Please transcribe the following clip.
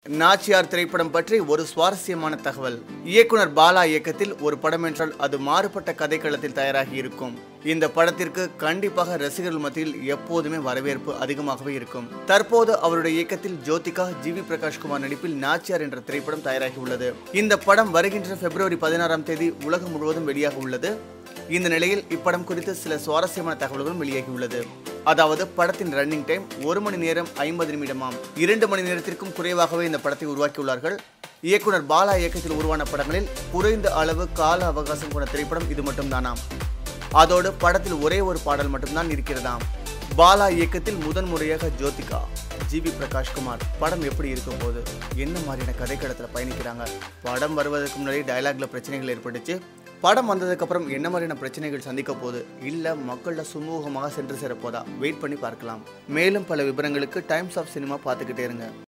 நாச்சியார் திரைப்படம் பற்றி ஒரு சுவாரஸ்யமான தகவல் இயக்குனர் பாலா இயக்கத்தில் ஒரு படம் என்றால் அது மாறுபட்ட கதைக்களத்தில் தயாராகி இருக்கும் இந்த படத்திற்கு கண்டிப்பாக ரசிகர்கள் மத்தியில் எப்போதுமே வரவேற்பு அதிகமாகவே இருக்கும் தற்போது அவருடைய இயக்கத்தில் ஜோதிகா ஜி வி பிரகாஷ்குமார் நடிப்பில் நாச்சியார் என்ற திரைப்படம் தயாராகி உள்ளது இந்த படம் வருகின்ற பிப்ரவரி பதினாறாம் தேதி உலகம் முழுவதும் வெளியாக உள்ளது இந்த நிலையில் இப்படம் குறித்து சில சுவாரஸ்யமான தகவல்களும் வெளியாகியுள்ளது அதாவது படத்தின் ரன்னிங் டைம் ஒரு மணி நேரம் ஐம்பது நிமிடமாம் இரண்டு மணி நேரத்திற்கும் குறைவாகவே இந்த படத்தை உருவாக்கியுள்ளார்கள் இயக்குனர் பாலா இயக்கத்தில் உருவான படங்களில் குறைந்த அளவு கால அவகாசம் கொண்ட திரைப்படம் இது மட்டும்தானாம் அதோடு படத்தில் ஒரே ஒரு பாடல் மட்டும்தான் இருக்கிறதாம் பாலா இயக்கத்தில் முதன் முறையாக ஜோதிகா ஜிவி பிரகாஷ்குமார் படம் எப்படி இருக்கும் போது என்ன மாதிரியான கதைக்களத்தில் பயணிக்கிறாங்க படம் வருவதற்கு முன்னாடி டயலாக்ல பிரச்சனைகள் ஏற்பட்டுச்சு படம் வந்ததுக்கப்புறம் என்ன மாதிரியான பிரச்சனைகள் சந்திக்க போகுது இல்லை மக்கள்கிட்ட சுமூகமாக சென்று சேர போதா வெயிட் பண்ணி பார்க்கலாம் மேலும் பல விவரங்களுக்கு டைம்ஸ் ஆஃப் சினிமா பார்த்துக்கிட்டே இருங்க